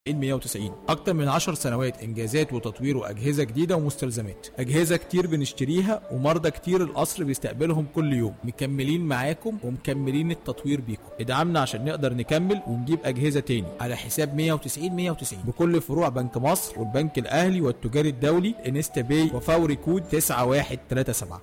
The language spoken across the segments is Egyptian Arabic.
190 أكتر من 10 سنوات إنجازات وتطوير وأجهزة جديدة ومستلزمات أجهزة كتير بنشتريها ومرضى كتير القصر بيستقبلهم كل يوم مكملين معاكم ومكملين التطوير بيكم ادعمنا عشان نقدر نكمل ونجيب أجهزة تاني على حساب 190 190 بكل فروع بنك مصر والبنك الأهلي والتجاري الدولي انستا باي وفوري كود 9137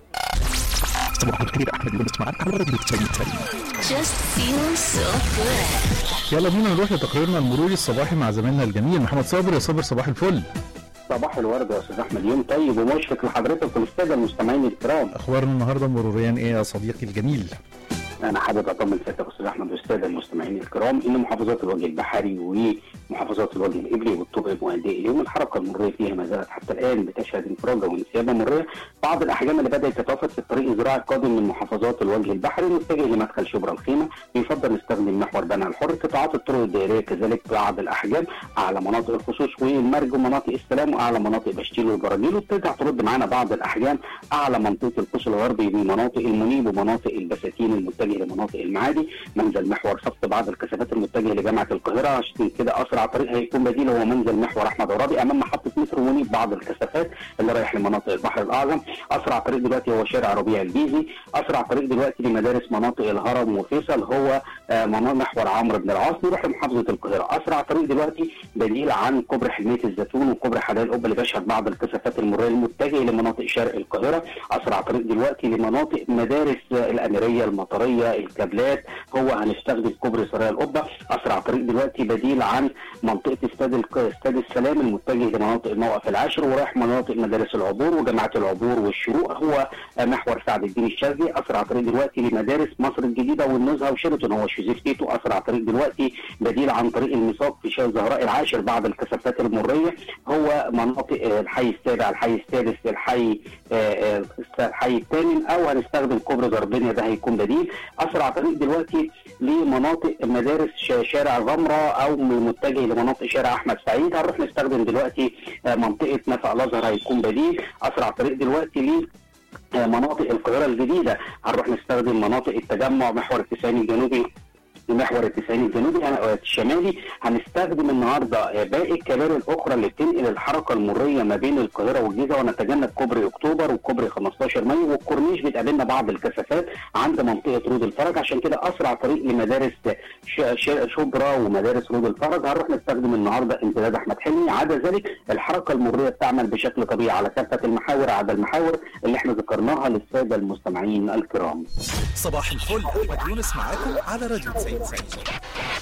صباح الخير احمد يونس معاك على راديو 90 Just feels so good. يلا بينا نروح لتقريرنا المروري الصباحي مع زميلنا الجميل محمد صابر يا صابر صباح الفل صباح الورد يا استاذ احمد يوم طيب ومشفق لحضرتك والاستاذ المستمعين الكرام اخبارنا النهارده مروريا ايه يا صديقي الجميل انا حابب اطمن سيادتك استاذ احمد والاستاذ المستمعين الكرام ان محافظات الوجه البحري ومحافظات الوجه الابلي والطرق المؤديه اليوم الحركه المروريه فيها ما زالت حتى الان بتشهد انفراجه وانسيابه مروريه بعض الاحجام اللي بدات تتوافد في الطريق الزراعي القادم من محافظات الوجه البحري متجه لمدخل شبرا الخيمه يفضل نستخدم محور بنها الحر قطاعات الطرق الدائريه كذلك بعض الاحجام اعلى مناطق الخصوص والمرج ومناطق السلام واعلى مناطق بشتيل والبراجيل وبترجع ترد معانا بعض الاحجام اعلى منطقه القوس الغربي بمناطق المنيب ومناطق البساتين المتجه لمناطق المعادي منزل محور صفت بعض الكثافات المتجهه لجامعه القاهره عشان كده اسرع طريق هيكون بديل هو منزل محور احمد عرابي امام محطه مترو منيب بعض الكثافات اللي رايح لمناطق البحر الاعظم اسرع طريق دلوقتي هو شارع ربيع الجيزي اسرع طريق دلوقتي لمدارس مناطق الهرم وفيصل هو آه، مناطق محور عمرو بن العاص نروح لمحافظه القاهره اسرع طريق دلوقتي بديل عن كوبري حلميه الزيتون وكوبري حدائق القبه اللي بيشهد بعض الكثافات المروريه المتجهه لمناطق شرق القاهره اسرع طريق دلوقتي لمناطق مدارس آه، الاميريه المطريه الكابلات هو هنستخدم كوبري سرايا القبه اسرع طريق دلوقتي بديل عن منطقه استاد الق- استاد السلام المتجه لمناطق الموقف العاشر ورايح مناطق مدارس العبور وجامعه العبور والشروق هو آه، محور سعد الدين الشاذلي اسرع طريق دلوقتي لمدارس مصر الجديده والنزهه وشيراتون هو شوزيف تيتو اسرع طريق دلوقتي بديل عن طريق الميثاق في شارع الزهراء العاشر بعض الكثافات المريه هو مناطق آه، الحي السابع الحي السادس الحي آه، آه، الحي الثامن او هنستخدم كوبري زربينيا ده هيكون بديل اسرع طريق دلوقتي لمناطق مدارس ش- شارع غمره او متجه لمناطق شارع احمد سعيد هنروح نستخدم دلوقتي آه، منطقه نفق الازهر هيكون بديل اسرع طريق دلوقتي ليه آه، مناطق القاهره الجديده هنروح نستخدم مناطق التجمع محور التسعين الجنوبي محور التسعين الجنوبي أنا- الشمالي هنستخدم النهارده آه، باقي الكباري الاخرى اللي بتنقل الحركه المريه ما بين القاهره والجيزه ونتجنب كوبري اكتوبر وكوبري 15 مايو والكورنيش بتقابلنا بعض الكثافات عند منطقه رود الفرج عشان كده اسرع طريق لمدارس ش- ش- شبرا ومدارس رود الفرج هنروح نستخدم النهارده امتداد احمد حلمي عدا ذلك الحركه المريه بتعمل بشكل طبيعي على كافه المحاور عدا المحاور اللي احنا ذكرناها للساده المستمعين الكرام صباح الفل احمد يونس معاكم على راديو 90